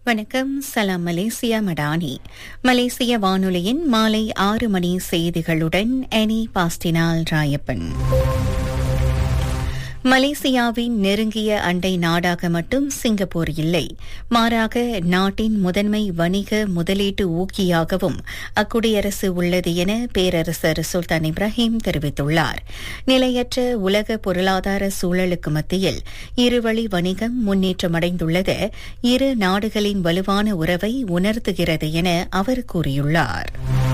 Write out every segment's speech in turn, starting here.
வணக்கம் சலாம் மலேசியா மடானி மலேசிய வானொலியின் மாலை ஆறு மணி செய்திகளுடன் எனி பாஸ்டினால் ராயப்பன் மலேசியாவின் நெருங்கிய அண்டை நாடாக மட்டும் சிங்கப்பூர் இல்லை மாறாக நாட்டின் முதன்மை வணிக முதலீட்டு ஊக்கியாகவும் அக்குடியரசு உள்ளது என பேரரசர் சுல்தான் இப்ராஹிம் தெரிவித்துள்ளார் நிலையற்ற உலக பொருளாதார சூழலுக்கு மத்தியில் இருவழி வணிகம் முன்னேற்றமடைந்துள்ளது இரு நாடுகளின் வலுவான உறவை உணர்த்துகிறது என அவர் கூறியுள்ளார்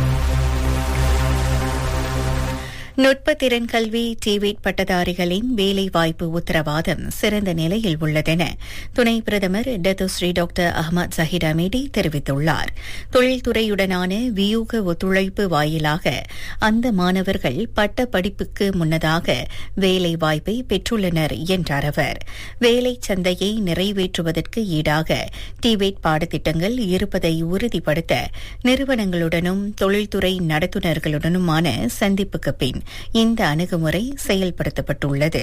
நுட்பத்திறன் கல்வி டிவிட் பட்டதாரிகளின் வேலைவாய்ப்பு உத்தரவாதம் சிறந்த நிலையில் உள்ளதென துணை பிரதமர் Datuk Seri doctor Ahmad Zahid Hamidi தெரிவித்துள்ளார் தொழில்துறையுடனான வியூக ஒத்துழைப்பு வாயிலாக அந்த மாணவர்கள் பட்ட படிப்புக்கு முன்னதாக வேலைவாய்ப்பை பெற்றுள்ளனர் என்றார் அவர் வேலை சந்தையை நிறைவேற்றுவதற்கு ஈடாக டிவேட் பாடத்திட்டங்கள் இருப்பதை உறுதிப்படுத்த நிறுவனங்களுடனும் தொழில்துறை நடத்துனர்களுடனுமான சந்திப்புக்கு பின் இந்த அணுகுமுறை செயல்படுத்தப்பட்டுள்ளது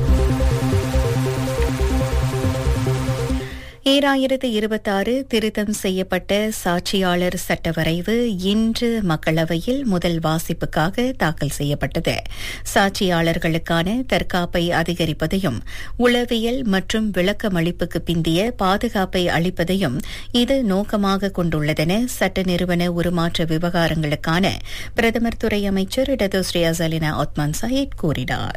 ஈராயிரத்து இருபத்தாறு திருத்தம் செய்யப்பட்ட சாட்சியாளர் சட்ட வரைவு இன்று மக்களவையில் முதல் வாசிப்புக்காக தாக்கல் செய்யப்பட்டது சாட்சியாளர்களுக்கான தற்காப்பை அதிகரிப்பதையும் உளவியல் மற்றும் விளக்கமளிப்புக்கு பிந்திய பாதுகாப்பை அளிப்பதையும் இது நோக்கமாக கொண்டுள்ளதென சட்ட நிறுவன உருமாற்ற விவகாரங்களுக்கான பிரதமர் துறை அமைச்சர் இடது ஸ்ரீ அசலினா ஒத்மான் சயீத் கூறினார்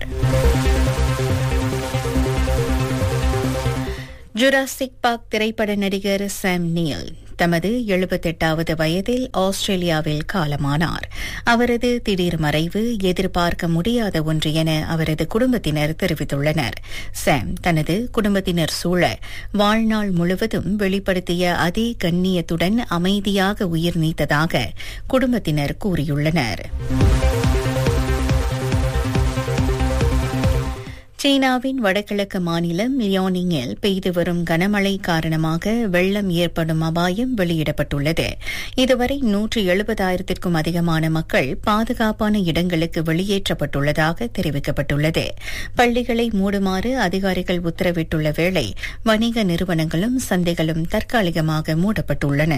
ஜுராசிக் பார்க் திரைப்பட நடிகர் சாம் நீல் தமது எழுபத்தெட்டாவது வயதில் ஆஸ்திரேலியாவில் காலமானார் அவரது திடீர் மறைவு எதிர்பார்க்க முடியாத ஒன்று என அவரது குடும்பத்தினர் தெரிவித்துள்ளனர் சாம் தனது குடும்பத்தினர் சூழ வாழ்நாள் முழுவதும் வெளிப்படுத்திய அதே கண்ணியத்துடன் அமைதியாக உயிர் நீத்ததாக குடும்பத்தினர் கூறியுள்ளனர் சீனாவின் வடகிழக்கு மாநிலம் லியோனிங்கில் பெய்து வரும் கனமழை காரணமாக வெள்ளம் ஏற்படும் அபாயம் வெளியிடப்பட்டுள்ளது இதுவரை நூற்று எழுபதாயிரத்திற்கும் அதிகமான மக்கள் பாதுகாப்பான இடங்களுக்கு வெளியேற்றப்பட்டுள்ளதாக தெரிவிக்கப்பட்டுள்ளது பள்ளிகளை மூடுமாறு அதிகாரிகள் உத்தரவிட்டுள்ள வேளை வணிக நிறுவனங்களும் சந்தைகளும் தற்காலிகமாக மூடப்பட்டுள்ளன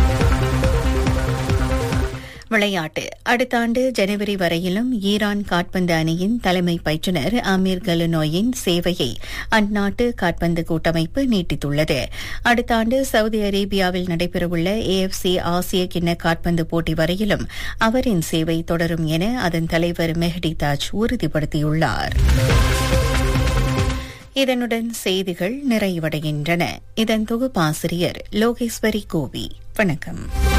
விளையாட்டு அடுத்த ஆண்டு ஜனவரி வரையிலும் ஈரான் காட்பந்து அணியின் தலைமை பயிற்றுநர் அமீர் கலுனோயின் சேவையை அந்நாட்டு காட்பந்து கூட்டமைப்பு நீட்டித்துள்ளது அடுத்த ஆண்டு சவுதி அரேபியாவில் நடைபெறவுள்ள ஏஎஃப்சி ஆசிய கிண்ண காட்பந்து போட்டி வரையிலும் அவரின் சேவை தொடரும் என அதன் தலைவர் மெஹடி தாஜ் உறுதிப்படுத்தியுள்ளார் இதனுடன் செய்திகள் நிறைவடைகின்றன இதன் தொகுப்பாசிரியர் லோகேஸ்வரி கோவி வணக்கம்